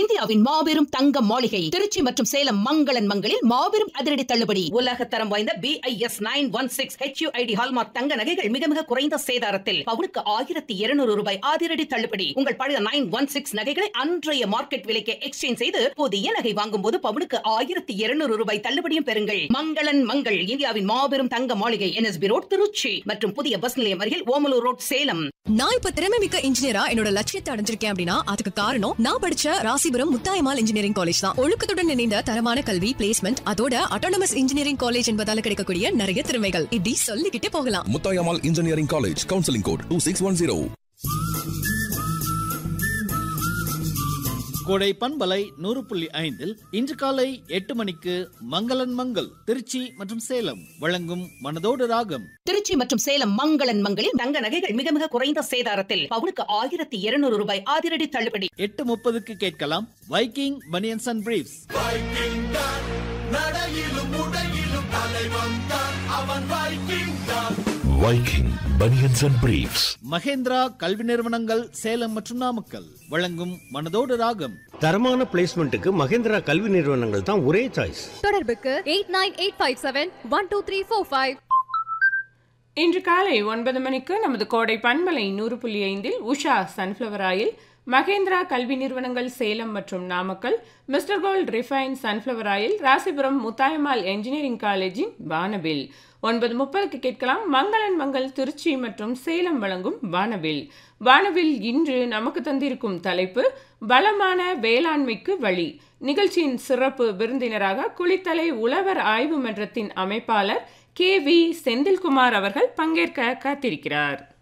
இந்தியாவின் மாபெரும் தங்க மாளிகை திருச்சி மற்றும் சேலம் மங்களன் மங்களில் மாபெரும் அதிரடி தள்ளுபடி உலக தரம் வாய்ந்த BIS nine one six HUID hallmark தங்க நகைகள் மிக மிக குறைந்த சேதாரத்தில் பவுனுக்கு ஆயிரத்தி இருநூறு ரூபாய் அதிரடி தள்ளுபடி உங்கள் பழைய நைன் ஒன் சிக்ஸ் நகைகளை அன்றைய மார்க்கெட் விலைக்கு எக்ஸ்சேஞ்ச் செய்து புதிய நகை வாங்கும் போது பவுனுக்கு ஆயிரத்தி இருநூறு ரூபாய் தள்ளுபடியும் பெறுங்கள் மங்களன் மங்கள் இந்தியாவின் மாபெரும் தங்க மாளிகை என்எஸ்பி ரோட் திருச்சி மற்றும் புதிய பஸ் நிலையம் அருகில் ஓமலூர் ரோட் சேலம் நான் இப்ப திறமை மிக்க இன்ஜினியரா என்னோட லட்சியத்தை அடைஞ்சிருக்கேன் அப்படின்னா அதுக்கு காரணம் நான் படிச்ச ராசிபுரம் முத்தாயமால் இன்ஜினியரிங் காலேஜ் தான் ஒழுக்கத்துடன் இணைந்த தரமான கல்வி பிளேஸ்மெண்ட் அதோட அட்டானமஸ் இன்ஜினியரிங் காலேஜ் என்பதால கிடைக்கக்கூடிய நிறைய திறமைகள் இப்படி சொல்லிக்கிட்டே போகலாம் Muthayammal engineering college counselling code two six one zero Kodai பண்பலை நூறு புள்ளி ஐந்தில் இன்று காலை எட்டு மணிக்கு மங்களன் மங்கள் திருச்சி மற்றும் சேலம் வழங்கும் மனதோடு ராகம் திருச்சி மற்றும் சேலம் மங்களன் மங்களில் தங்க நகைகள் மிக மிக குறைந்த சேதாரத்தில் பவுனுக்கு ஆயிரத்தி இருநூறு ரூபாய் அதிரடி தள்ளுபடி எட்டு முப்பதுக்கு கேட்கலாம் Viking banians and briefs Viking Bunions and Briefs. Mahendra கல்வி நிறுவனங்கள் சேலம் மற்றும் நாமக்கல் வழங்கும் மனதோடு ராகம் தரமான பிளேஸ்மெண்ட்டுக்கு மகேந்திரா கல்வி நிறுவனங்கள் தான் ஒரே சாய்ஸ் தொடர்புக்கு eight nine eight five seven one two three four five இன்று காலை ஒன்பது மணிக்கு நமது கோடை பண்பலை நூறு புள்ளி ஐந்தில் உஷா சன்ஃப்ளவர் ஆயில் மகேந்திரா கல்வி நிறுவனங்கள் சேலம் மற்றும் Namakkal mister gold refine sunflower oil Rasipuram Muthayammal engineering காலேஜின் வானவில் ஒன்பது முப்பதுக்கு கேட்கலாம் மங்களன் மங்கள் திருச்சி மற்றும் சேலம் வழங்கும் வானவில் வானவில் இன்று நமக்கு தந்திருக்கும் தலைப்பு பலமான வேளாண்மைக்கு வழி நிகழ்ச்சியின் சிறப்பு விருந்தினராக குளித்தலை உழவர் ஆய்வு மன்றத்தின் அமைப்பாளர் கே வி செந்தில்குமார் அவர்கள் பங்கேற்க காத்திருக்கிறார்